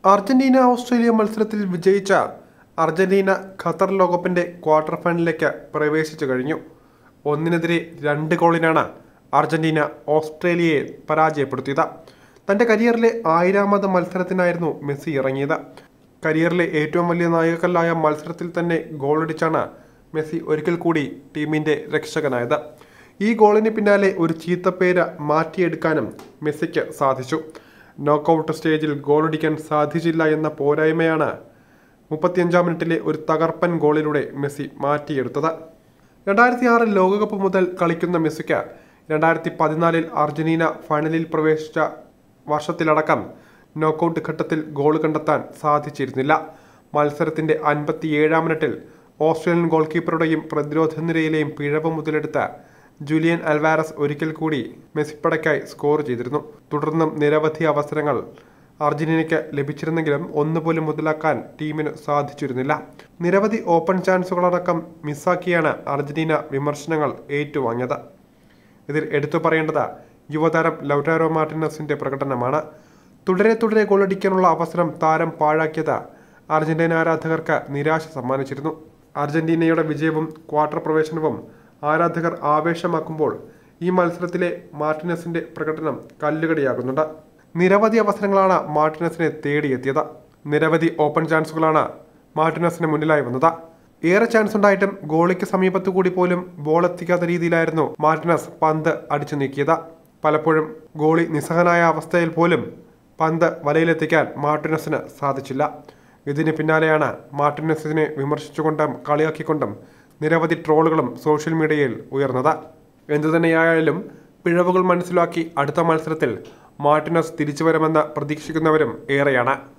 Argentina Australia മത്സരത്തിൽ വിജയിച്ച Argentina Qatar ലോകകപ്പിന്റെ ക്വാർട്ടർ ഫൈനലിലേക്ക് പ്രവേശിച്ചു കഴിഞ്ഞു ഒന്നിനെതിരെ രണ്ട് ഗോളിനാണ് അർജന്റീന ഓസ്ട്രേലിയയെ പരാജയപ്പെടുത്തിയത് തന്റെ കരിയറിലെ ആയിരാമത് മത്സരത്തിനായിരുന്നു മെസ്സി ഇറങ്ങിയത് കരിയറിലെ ഏറ്റവും വലിയ നായകല്ലായ മത്സരത്തിൽ തന്നെ ഗോളടിച്ചാണ് മെസ്സി ഒരിക്കൽ കൂടി ടീമിന്റെ രക്ഷകനായത് ഈ ഗോളിന് പിന്നാലെ ഒരു ചീത്തപ്പേര് മാറ്റിയെടുക്കാനും മെസ്സിക്ക് സാധിച്ചു നോക്കൌട്ട് സ്റ്റേജിൽ ഗോളടിക്കാൻ സാധിച്ചില്ല എന്ന പോരായ്മയാണ് മുപ്പത്തിയഞ്ചാം മിനിറ്റിലെ ഒരു തകർപ്പൻ ഗോളിലൂടെ മെസ്സി മാറ്റിയെടുത്തത് രണ്ടായിരത്തി ആറിൽ ലോകകപ്പ് മുതൽ കളിക്കുന്ന മെസ്സിക്ക് രണ്ടായിരത്തി പതിനാലിൽ അർജന്റീന ഫൈനലിൽ പ്രവേശിച്ച വർഷത്തിലടക്കം നോക്കൌട്ട് ഘട്ടത്തിൽ ഗോൾ കണ്ടെത്താൻ സാധിച്ചിരുന്നില്ല മത്സരത്തിന്റെ അൻപത്തിയേഴാം മിനിറ്റിൽ ഓസ്ട്രേലിയൻ ഗോൾ കീപ്പറുടെയും പ്രതിരോധ നിരയിലെയും പിഴവ് മുതലെടുത്ത് ജൂലിയൻ അൽവാരസ് ഒരിക്കൽ കൂടി മെസ്സിപ്പടയ്ക്കായി സ്കോർ ചെയ്തിരുന്നു തുടർന്നും നിരവധി അവസരങ്ങൾ അർജന്റീനയ്ക്ക് ലഭിച്ചിരുന്നെങ്കിലും ഒന്നുപോലും മുതലാക്കാൻ ടീമിന് സാധിച്ചിരുന്നില്ല നിരവധി ഓപ്പൺ ചാൻസുകളടക്കം മിസ്സാക്കിയാണ് അർജന്റീന വിമർശനങ്ങൾ ഏറ്റുവാങ്ങിയത് ഇതിൽ എടുത്തു പറയേണ്ടത് യുവതാരം ലൗറ്റാരോ മാർട്ടിനസിന്റെ പ്രകടനമാണ് തുടരെ തുടരെ ഗോളടിക്കാനുള്ള അവസരം താരം പാഴാക്കിയത് അർജന്റീന ആരാധകർക്ക് നിരാശ സമ്മാനിച്ചിരുന്നു അർജന്റീനയുടെ വിജയവും ക്വാർട്ടർ പ്രവേശനവും ആരാധകർ ആവേശമാക്കുമ്പോൾ ഈ മത്സരത്തിലെ മാർട്ടിനസിന്റെ പ്രകടനം കല്ലുകടിയാകുന്നുണ്ട് നിരവധി അവസരങ്ങളാണ് മാർട്ടിനസിനെ തേടിയെത്തിയത് നിരവധി ഓപ്പൺ ചാൻസുകളാണ് മാർട്ടിനസിന് മുന്നിലായി വന്നത് ഏറെ ചാൻസ് ഉണ്ടായിട്ടും ഗോളിക്ക് സമീപത്തു കൂടി പോലും ബോൾ എത്തിക്കാത്ത രീതിയിലായിരുന്നു മാർട്ടിനസ് പന്ത് അടിച്ചു നീക്കിയത് പലപ്പോഴും ഗോളി നിസ്സഹനായ അവസ്ഥയിൽ പോലും പന്ത് വലയിലെത്തിക്കാൻ മാർട്ടിനസിന് സാധിച്ചില്ല ഇതിന് പിന്നാലെയാണ് മാർട്ടിനസിനെ വിമർശിച്ചുകൊണ്ടും കളിയാക്കിക്കൊണ്ടും നിരവധി ട്രോളുകളും സോഷ്യൽ മീഡിയയിൽ ഉയർന്നത് എന്തുതന്നെയായാലും പിഴവുകൾ മനസ്സിലാക്കി അടുത്ത മത്സരത്തിൽ മാർട്ടിനസ് തിരിച്ചു വരുമെന്ന് പ്രതീക്ഷിക്കുന്നവരും ഏറെയാണ്